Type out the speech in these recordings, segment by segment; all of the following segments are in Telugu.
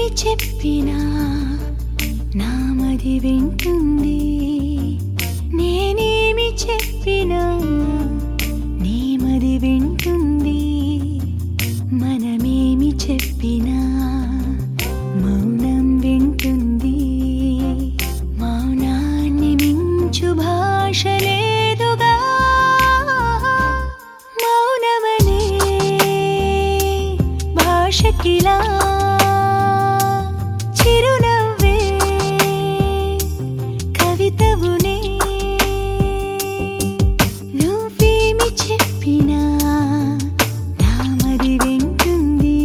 నేనేమి చెప్పినా నామది వింటుంది నేనేమి చెప్పినా నేమది వింటుంది మనమేమి చెప్పినా మౌనం వింటుంది మౌనాన్ని మించు భాష లేదుగా మౌనమనే భాషకిలా చిరునవ్వే కవితవునే నువ్వేమి చెప్పినా నామది వింటుంది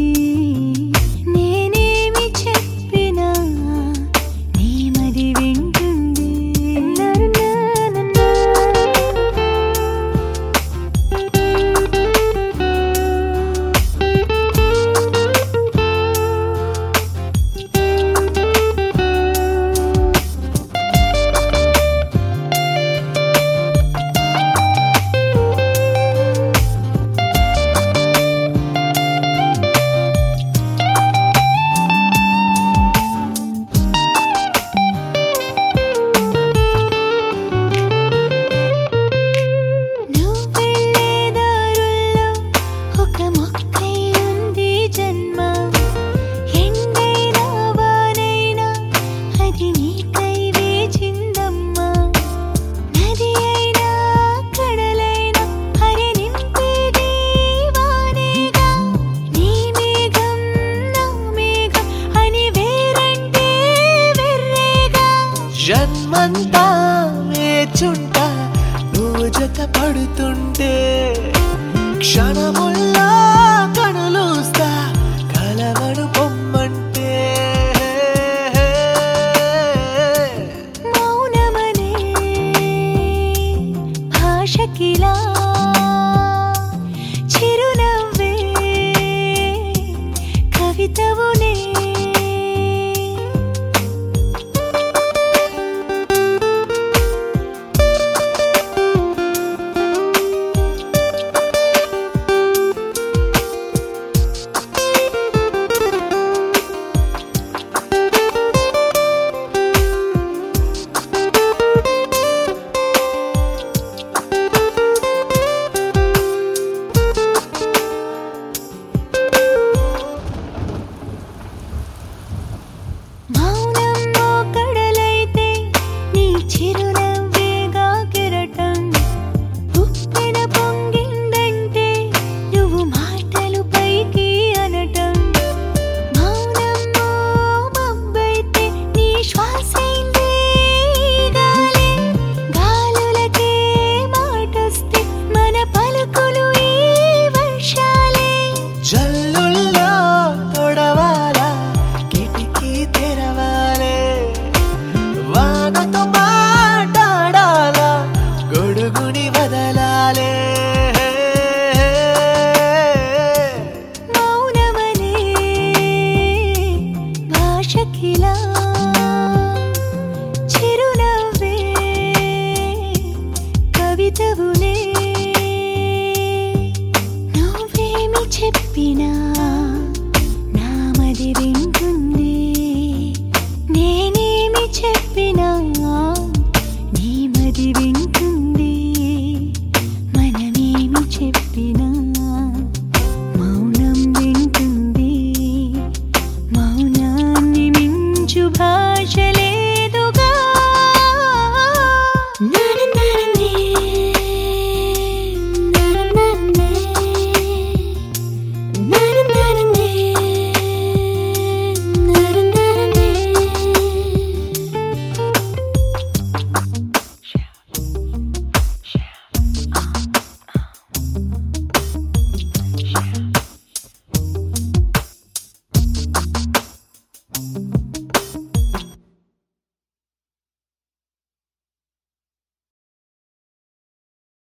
నేనేమి చెప్పినా నీమది వింటుంది నువ్వెళ్ళే దారుల్లో ఒక మొక్కై ఉంది జన్మ ఎండైనా వానైనా అది నీకై వేచిందమ్మా నది అయినా కడలైనా హరి నింపేది వానేగా నీ మేఘం నా మేఘం అని వేరంటే వెర్రేగా జన్మంతా వేచుంటా నువ్వు జత పడుతుంటే క్షణముల్లా కనులూస్తా కలవను పొమ్మంటే మౌనమనే భాషకిలా చిరునవ్వే కవితవునే మౌనం కడలైతే నీ చిరునవ్వేగా కెరటం ఉప్పెన పొంగిందంటే నువ్వు మాటలు పైకి అనటం మౌనం మబ్బైతే నీ శ్వాసైందే గాలి గాలులకే మాటొస్తే మన పలుకులు ఈ వర్షాలే జల్లుల్లో తొడవాలా కిటికీ తెరవాలే వానతో మాట్లాడాలా గొడుగుని వదలాలే